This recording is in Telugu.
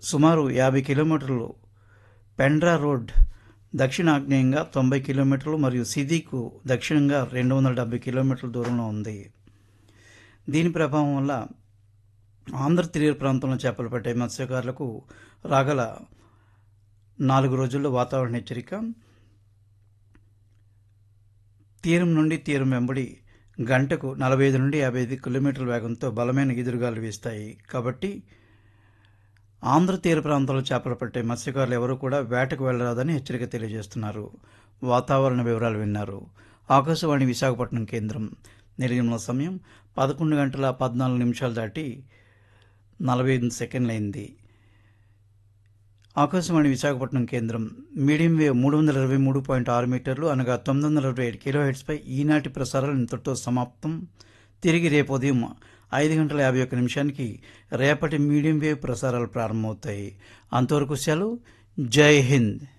సుమారు యాభై కిలోమీటర్లు పెండ్రా రోడ్ దక్షిణాగ్నేయంగా తొంభై కిలోమీటర్లు మరియు సిద్దికు దక్షిణంగా రెండు వందల డెబ్బై కిలోమీటర్ల దూరంలో ఉంది దీని ప్రభావం వల్ల ఆంధ్ర తీర ప్రాంతంలో చేపలు పట్టే మత్స్యకారులకు రాగల నాలుగు రోజుల్లో వాతావరణ హెచ్చరిక తీరం నుండి తీరం వెంబడి గంటకు నలభై ఐదు నుండి యాభై ఐదు కిలోమీటర్ల వేగంతో బలమైన ఎదురుగాలు వీస్తాయి కాబట్టి ఆంధ్ర తీర ప్రాంతంలో చేపలు పట్టే మత్స్యకారులు ఎవరూ కూడా వేటకు వెళ్ళరాదని హెచ్చరిక తెలియజేస్తున్నారు వాతావరణ వివరాలు విన్నారు ఆకాశవాణి విశాఖపట్నం కేంద్రం నిర్గమన సమయం పదకొండు గంటల పద్నాలుగు నిమిషాలు దాటి నలభై ఐదు సెకండ్లు అయింది ఆకాశవాణి విశాఖపట్నం కేంద్రం మీడియం వేవ్ మూడు వందల ఇరవై మూడు పాయింట్ ఆరు మీటర్లు అనగా తొమ్మిది వందల ఇరవై ఏడు కిలో హెడ్స్పై ఈనాటి ప్రసారాలు ఇంతటితో సమాప్తం తిరిగి రేపు ఉదయం ఐదు గంటల యాభై ఒక్క నిమిషానికి రేపటి మీడియం వేవ్ ప్రసారాలు ప్రారంభమవుతాయి అంతవరకు సెలవు జై హింద్